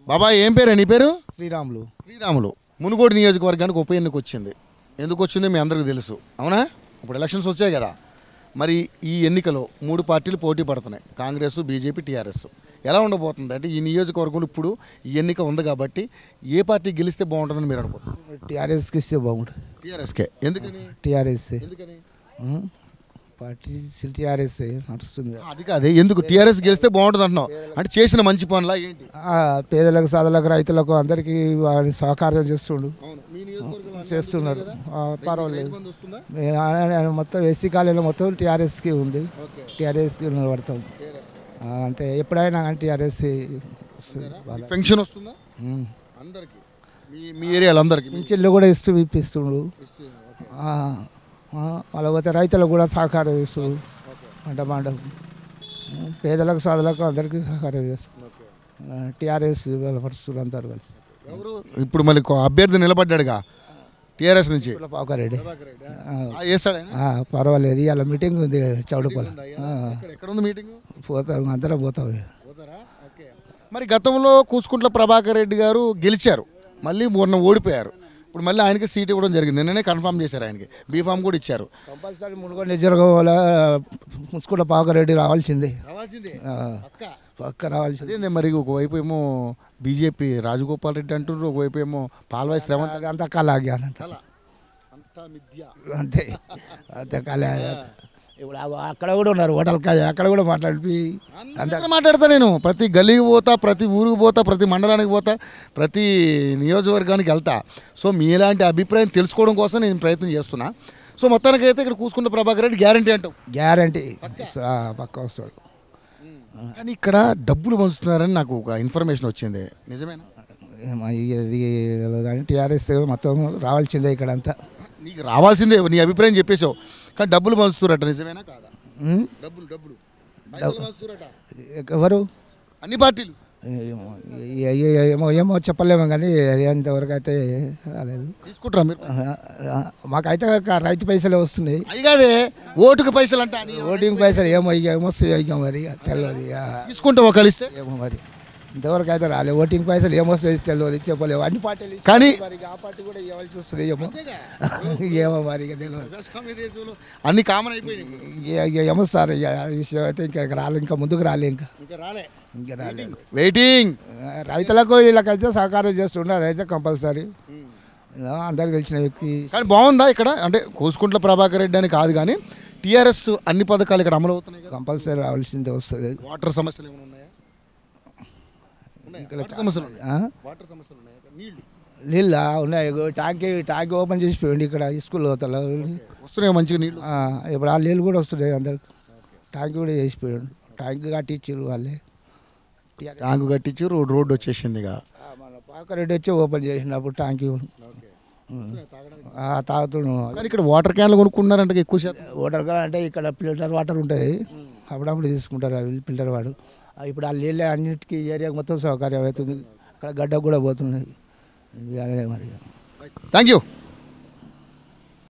బాబాయ్ ఏం పేరు నీ పేరు శ్రీరాములు శ్రీరాములు మునుగోడు నియోజకవర్గానికి ఉప ఎన్నిక వచ్చింది ఎందుకు వచ్చిందో మీ అందరికీ తెలుసు అవునా ఇప్పుడు ఎలక్షన్స్ వచ్చాయి కదా మరి ఈ ఎన్నికలో మూడు పార్టీలు పోటీ పడుతున్నాయి కాంగ్రెస్ బీజేపీ టీఆర్ఎస్ ఎలా ఉండబోతుంది అంటే ఈ నియోజకవర్గంలో ఇప్పుడు ఈ ఎన్నిక ఉంది కాబట్టి ఏ పార్టీ గెలిస్తే బాగుంటుందని మీరు అనుకుంటున్నారు టీఆర్ఎస్కి ఇస్తే బాగుంటుంది టీఆర్ఎస్కే ఎందుకని టీఆర్ఎస్ ఎందుకని పార్టీ టీఆర్ఎస్ నడుస్తుంది అది కాదే ఎందుకు టీఆర్ఎస్ గెలిస్తే బాగుంటుంది అంటున్నావు అంటే చేసిన మంచి పనులా ఏంటి ఆ, పేదలకు సాధలకు రైతులకు అందరికీ వారి సహకారం చేస్తుండు అవును మీ నియోజకవర్గంలో చేస్తున్నారు ఆ, పర్వాలేదు మంది వస్తుందా మే- ఆ- ఆ- మొత్తం ఎస్సీ కాలేజీలో మొత్తం టీఆర్ఎస్కి ఉంది ఓకే టీఆర్ఎస్కి నిలబడతాం ఆ, అంతే ఎప్పుడైనా కానీ టీఆర్ఎస్ వస్తుంది వాళ్ళ పెన్షన్ వస్తుందా ఉమ్. అందరికి మీ మీ ఏరియాలో అందరికి పింఛన్లు కూడా ఇస్తూ ఇప్పిస్తుండు ఆ, ఆ, వాళ్ళ పోతే రైతులకు కూడా సహకారం ఇస్తుండు పంట పంటకు ఉమ్, పేదలకు సాధలకు అందరికీ సహకారం చేస్తుంది టీఆర్ఎస్ బలపరుస్తున్నారు అందరు కలిసి ఎవరు ఇప్పుడు మళ్ళీ ఒక అభ్యర్థి నిలబడ్డాడుగా టీఆర్ఎస్ నుంచి పాకారెడ్డి ఆ, వేస్తాడు ఆయన? ఆ, పర్వాలేదు ఇవాళ మీటింగ్ ఉంది చౌడపల్లి ఎక్కడ- ఎక్కడ ఉంది మీటింగ్ పోతాం అందరం పోతాం పోతారా ఓకే మరి గతంలో కూసుకుంట్ల ప్రభాకర్ రెడ్డి గారు గెలిచారు మళ్ళీ మొన్న ఓడిపోయారు ఇప్పుడు మళ్ళీ ఆయనకి సీట్ ఇవ్వడం జరిగింది నిన్ననే కన్ఫర్మ్ చేశారు ఆయనకి బీఫామ్ కూడా ఇచ్చారు కంపల్సరీ మునుగోడు నిజర్గోల ముసుకుంట పాకారెడ్డి రావాల్సిందే రావాల్సిందే ఆ, పక్క రావాల్సిందే అదే మరి ఒకవైపు ఏమో బీజేపీ రాజగోపాల్ రెడ్డి అంటున్నారు ఒకవైపు ఏమో పాల్వాయి శ్రవంత్ అదంతా కళ జ్ఞానం అంతా. అంతా మిథ్య అంతే అంతే కళ ఇప్పుడు ఆ- అక్కడ కూడా ఉన్నారు హోటల్ కాయ అక్కడ కూడా మాట్లాడి అందరూ మాట్లాడతా నేను ప్రతి గలీకి పోతా ప్రతి ఊరికి పోతా ప్రతి మండలానికి పోతా ప్రతి నియోజకవర్గానికి వెళ్తా సో మీలాంటి అభిప్రాయం తెలుసుకోవడం కోసం నేను ప్రయత్నం చేస్తున్నా సో మొత్తానికి అయితే ఇక్కడ కూసుకున్న ప్రభాకర్ రెడ్డి గ్యారంటీ అంటావు గ్యారంటీ పక్క వస్తాడు కానీ ఇక్కడ డబ్బులు పంచుతున్నారని నాకు ఒక ఇన్ఫర్మేషన్ వచ్చింది నిజమేనా ఏమో ఇది కానీ టీఆర్ఎస్ మొత్తం రావాల్సిందే ఇక్కడ అంతా నీకు రావాల్సిందే నీ అభిప్రాయం చెప్పేశావు కానీ డబ్బులు పంచుతురట నిజమేనా కాదా ఉం? డబ్బులు డబ్బులు పైసలు పంచుతురట ఎవరు అన్ని పార్టీలు ఏమో ఏ- ఏ- ఏమో ఏమో చెప్పలేము కానీ ఎంతవరకు అయితే రాలేదు తీసుకుంటారా మీరు ఆ, ఆ, మాకైతే ఒక రైతు పైసలే వస్తున్నాయి అది కాదే ఓటుకు పైసలు అంట అని ఓటింగ్ పైసలు ఏమో ఇక ఏమొస్తాయో ఇక మరి తెలియదు ఇక తీసుకుంటావా కలిస్తే ఏమో మరి ఇంతవరకు అయితే రాలేదు ఓటింగ్ పైసలు ఏమొస్తాయో తెలియదు చెప్పలేవు అన్ని పార్టీలు ఇస్తాయి. కానీ మరి ఇక ఆ పార్టీ కూడా ఇవ్వాల్సి వస్తుంది ఏమో ఏమో మరి ఇక తెలియదు ప్రజాస్వామ్య దేశంలో అన్ని కామన్ అయిపోయినాయి ఇక- ఇక ఏమో సార్ ఇక ఆ విషయం అయితే ఇంకా రాలే ఇంకా ముందుకు రాలే ఇంకా ఇంకా రాలే ఇంకా రాలేదు వెయిటింగ్ ఆ, రైతులకు వీళ్ళకైతే సహకారం చేస్తుండే అదైతే కంపల్సరీ అందరికి తెలిసిన వ్యక్తి కానీ బాగుందా ఇక్కడ అంటే కోసుకుంట్ల ప్రభాకర్ రెడ్డి అని కాదు కానీ టీఆర్ఎస్ అన్ని పథకాలు ఇక్కడ అమలు అవుతున్నాయి కదా కంపల్సరీ రావాల్సిందే వస్తుంది వాటర్ సమస్యలు ఏమైనా ఉన్నాయా ఉన్నాయా? వాటర్ సమస్యలు ఉన్నాయా? ఆ? వాటర్ సమస్యలు ఉన్నాయా నీళ్ళు నీళ్ళ ఉన్నాయి ఇగో ట్యాంక్ ట్యాంక్ ఓపెన్ చేసి పోయింది ఇక్కడ స్కూల్ అవతల వస్తున్నాయి మంచిగా నీళ్ళు ఆ, ఇప్పుడు ఆ నీళ్ళు కూడా వస్తున్నాయి అందరికి ట్యాంక్ కూడా చేసిపోయాడు ట్యాంక్ కట్టించారు వాళ్ళే టీఆర్ ట్యాంకు కట్టించి రోడ్ రోడ్డు వచ్చేసింది ఇక ఆ, మన పాకరెడ్డి వచ్చి ఓపెన్ చేసినప్పుడు ట్యాంక్ తాగుతున్నాం కానీ ఇక్కడ వాటర్ క్యాన్లు కొనుక్కుంటున్నారంటే ఎక్కువ శాతం వాటర్ కావాలి అంటే ఇక్కడ ఫిల్టర్ వాటర్ ఉంటుంది అప్పుడప్పుడు తీసుకుంటారు అవి ఫిల్టర్ వాడు ఆ, ఇప్పుడు ఆ నీళ్ళే అన్నిటికీ ఏరియాకి మొత్తం సౌకర్యం అవుతుంది అక్కడ గడ్డకు కూడా పోతున్నాయి ఇది అదే మరి థ్యాంక్ యూ